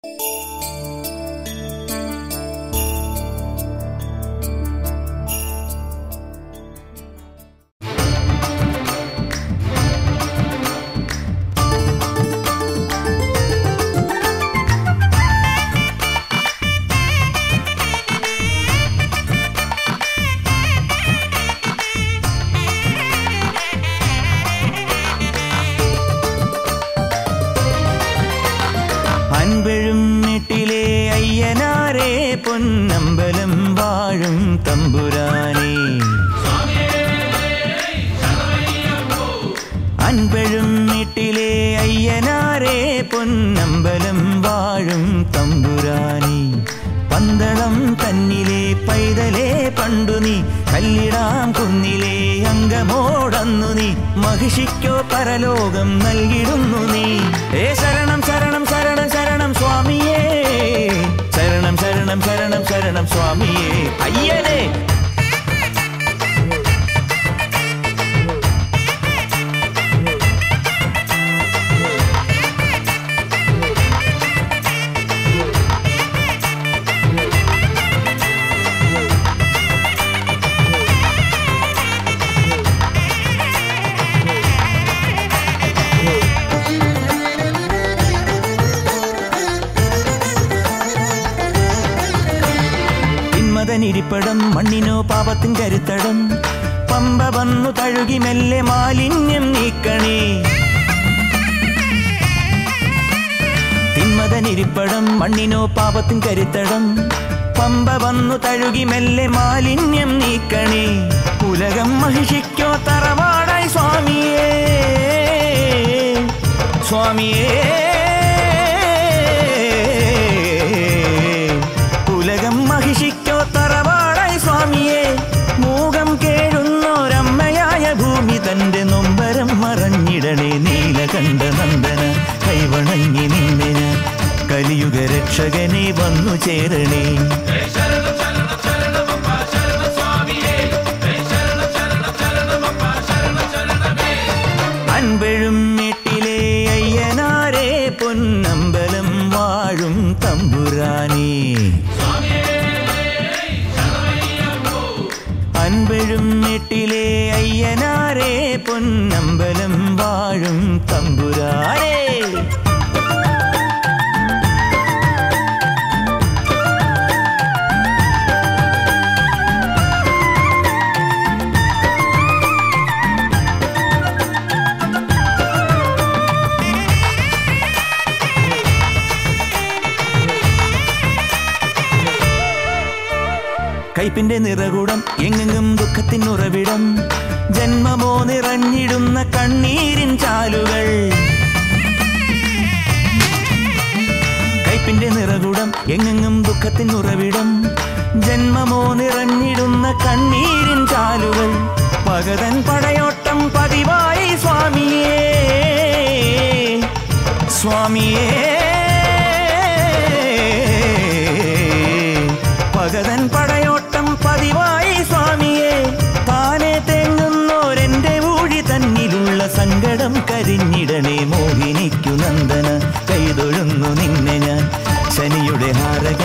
അൻപഴും നീട്ടിലെ അയ്യനാരേ പൊന്നമ്പലം വാഴും തമ്പുരാനേ അൻപഴും നീട്ടിലെ അയ്യനാരേ പൊന്നമ്പലം വാഴും തമ്പുരാനി പന്തളം തന്നിലെ പൈതലേ പണ്ടു നീ കല്ലിടാം കുന്നിലെ അംഗമോടന്നു നീ മഹിഷിക്കോ പരലോകം നൽകിടുന്നു നീ ഏ ശരണം ശരണം ശരണം ശരണം സ്വാമിയേ ശരണം ശരണം ശരണം ശരണം സ്വാമിയേ അയ്യനേ പിന്മതനിരിപ്പടം മണ്ണിനോ പാപത്തിൻ കരുത്തടം പമ്പ വന്നു തഴുകി മെല്ലെ മാലിന്യം നീക്കണേ തിന്മതനിരിപ്പടം മണ്ണിനോ പാപത്തിൻ കരുത്തടം പമ്പ വന്നു തഴുകി മെല്ലെ മാലിന്യം നീക്കണേ ഉലകം മഹിഷിക്കോ തറവാടായി സ്വാമിയേ സ്വാമിയേ ഉലകം മഹിഷിക്കോ തറവാടായി സ്വാമിയെ മൂകം കേഴുന്നോരമ്മയായ ഭൂമി തന്റെ നൊമ്പരം മറഞ്ഞിടണേ നീലകണ്ഠ നന്ദന കൈവണങ്ങി നിന്നിന കലിയുഗ രക്ഷകനെ വന്നു ചേരണേ അൻപഴും വീട്ടിലെ അയ്യനാരേ പൊന്നമ്പലം വാഴും തമ്പുരാനേ അൻപഴും വീട്ടിലെ അയ്യനാരേ പൊന്നമ്പലം വാഴും തമ്പുരാനേ കൈപ്പിന്റെ നിറകുടം എങ്ങെങ്ങും ദുഃഖത്തിൻ ഉറവിടം ജന്മമോ നിറഞ്ഞിടുന്ന കണ്ണീരിൻ ചാലുകൾ കൈപ്പിന്റെ നിറകുടം എങ്ങെങ്ങും ദുഃഖത്തിൻ ഉറവിടം ജന്മമോ നിറഞ്ഞിടുന്ന കണ്ണീരിൻ ചാലുകൾ പകതൻ പടയോട്ടം പതിവായി സ്വാമിയേ സ്വാമിയേ പകതൻ പടയോട്ടം പതിവായി സ്വാമിയെ താനെ തെങ്ങുന്നോരെന്റെ ഊഴി തന്നിലുള്ള സങ്കടം കരിഞ്ഞിടണേ മോഹിനിക്കു നന്ദന കൈതൊഴുന്നു നിന്നെ ഞാൻ ശനിയുടെ ഹാരക